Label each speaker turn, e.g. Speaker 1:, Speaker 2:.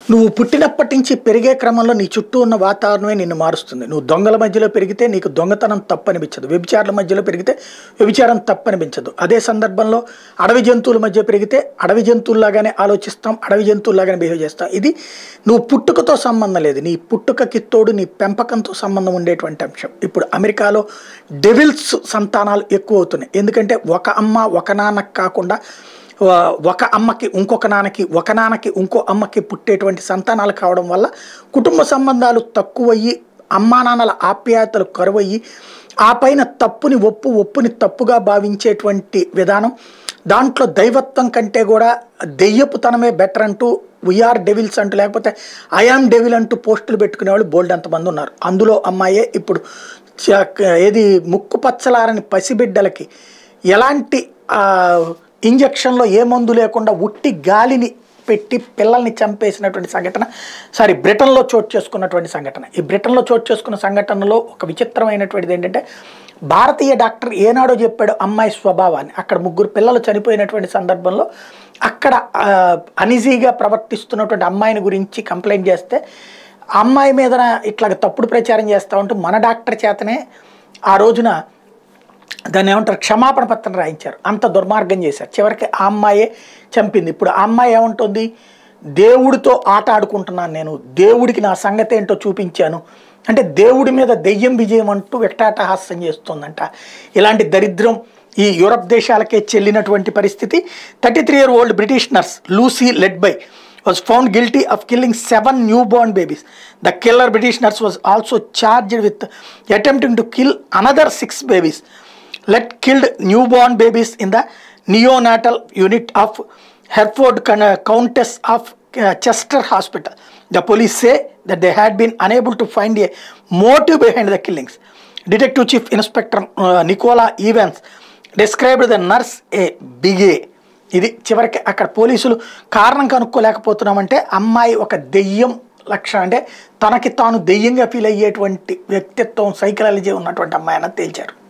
Speaker 1: నువ్వు పుట్టినప్పటి నుంచి పెరిగే క్రమంలో నీ చుట్టూ ఉన్న వాతావరణమే నిన్ను మారుస్తుంది నువ్వు దొంగల మధ్యలో పెరిగితే నీకు దొంగతనం తప్పనిపించదు వ్యభిచారుల మధ్యలో పెరిగితే వ్యభిచారం తప్పనిపించదు అదే సందర్భంలో అడవి జంతువుల మధ్య పెరిగితే అడవి జంతువుల్లాగానే ఆలోచిస్తాం అడవి జంతువుల్లాగానే బిహేవ్ చేస్తాం ఇది నువ్వు పుట్టుకతో సంబంధం లేదు నీ పుట్టుకకి తోడు నీ పెంపకంతో సంబంధం ఉండేటువంటి అంశం ఇప్పుడు అమెరికాలో డెవిల్స్ సంతానాలు ఎక్కువ అవుతున్నాయి ఎందుకంటే ఒక అమ్మ ఒక నాన్నకు కాకుండా వా- ఒక అమ్మకి ఇంకొక నాన్నకి ఒక నాన్నకి ఇంకో అమ్మకి పుట్టేటువంటి సంతానాలు కావడం వల్ల కుటుంబ సంబంధాలు తక్కువయ్యి అమ్మా నాన్నల ఆప్యాయతలు కరువయ్యి ఆ పైన తప్పుని ఒప్పు ఒప్పుని తప్పుగా భావించేటువంటి విధానం దాంట్లో దైవత్వం కంటే కూడా దెయ్యపుతనమే బెటర్ అంటూ వీఆర్ డెవిల్స్ అంటూ లేకపోతే ఐఆమ్ డెవిల్ అంటూ పోస్టులు పెట్టుకునే వాళ్ళు బోల్డ్ అంతమంది ఉన్నారు అందులో అమ్మాయే ఇప్పుడు చ- ఏది ముక్కు పచ్చలారని పసిబిడ్డలకి ఎలాంటి ఆ, ఇంజక్షన్లో ఏ మందు లేకుండా ఉట్టి గాలిని పెట్టి పిల్లల్ని చంపేసినటువంటి సంఘటన సారీ బ్రిటన్లో చోటు చేసుకున్నటువంటి సంఘటన ఈ బ్రిటన్లో చోటు చేసుకున్న సంఘటనలో ఒక విచిత్రమైనటువంటిది ఏంటంటే భారతీయ డాక్టర్ ఏనాడో చెప్పాడు అమ్మాయి స్వభావాన్ని అక్కడ ముగ్గురు పిల్లలు చనిపోయినటువంటి సందర్భంలో అక్కడ అనిజీగా ప్రవర్తిస్తున్నటువంటి అమ్మాయిని గురించి కంప్లైంట్ చేస్తే ఆ అమ్మాయి మీద ఇట్లా తప్పుడు ప్రచారం చేస్తూ ఉంటూ మన డాక్టర్ చేతనే ఆ రోజున దాన్ని ఏమంటారు క్షమాపణ పత్రం రాయించారు అంత దుర్మార్గం చేశారు చివరికి ఆ అమ్మాయే చంపింది ఇప్పుడు ఆ అమ్మాయి ఏముంటుంది దేవుడితో ఆట ఆడుకుంటున్నాను నేను దేవుడికి నా సంగతి ఏంటో చూపించాను అంటే దేవుడి మీద దెయ్యం విజయం అంటూ వికటాటహాస్యం చేస్తుందంట ఇలాంటి దరిద్రం ఈ యూరప్ దేశాలకే చెల్లినటువంటి పరిస్థితి thirty three year old British nurse Lucy Letby was found guilty of killing seven newborn babies. The killer British nurse was also charged with attempting to kill another six babies. Let killed newborn babies in the neonatal unit of Hereford Con- Countess of uh, Chester Hospital. The police say that they had been unable to find a motive behind the killings. Detective Chief Inspector uh, Nicola Evans described the nurse a bigot. ఇది చివరికి అక్కడ పోలీసులు కారణం కనుక్కోలేకపోతున్నామంటే అమ్మాయి ఒక దెయ్యం లక్షణం అంటే తనకి తాను దెయ్యంగా ఫీల్ అయ్యేటువంటి వ్యక్తిత్వం సైకలాలజీ ఉన్నటువంటి అమ్మాయి అని తేల్చారు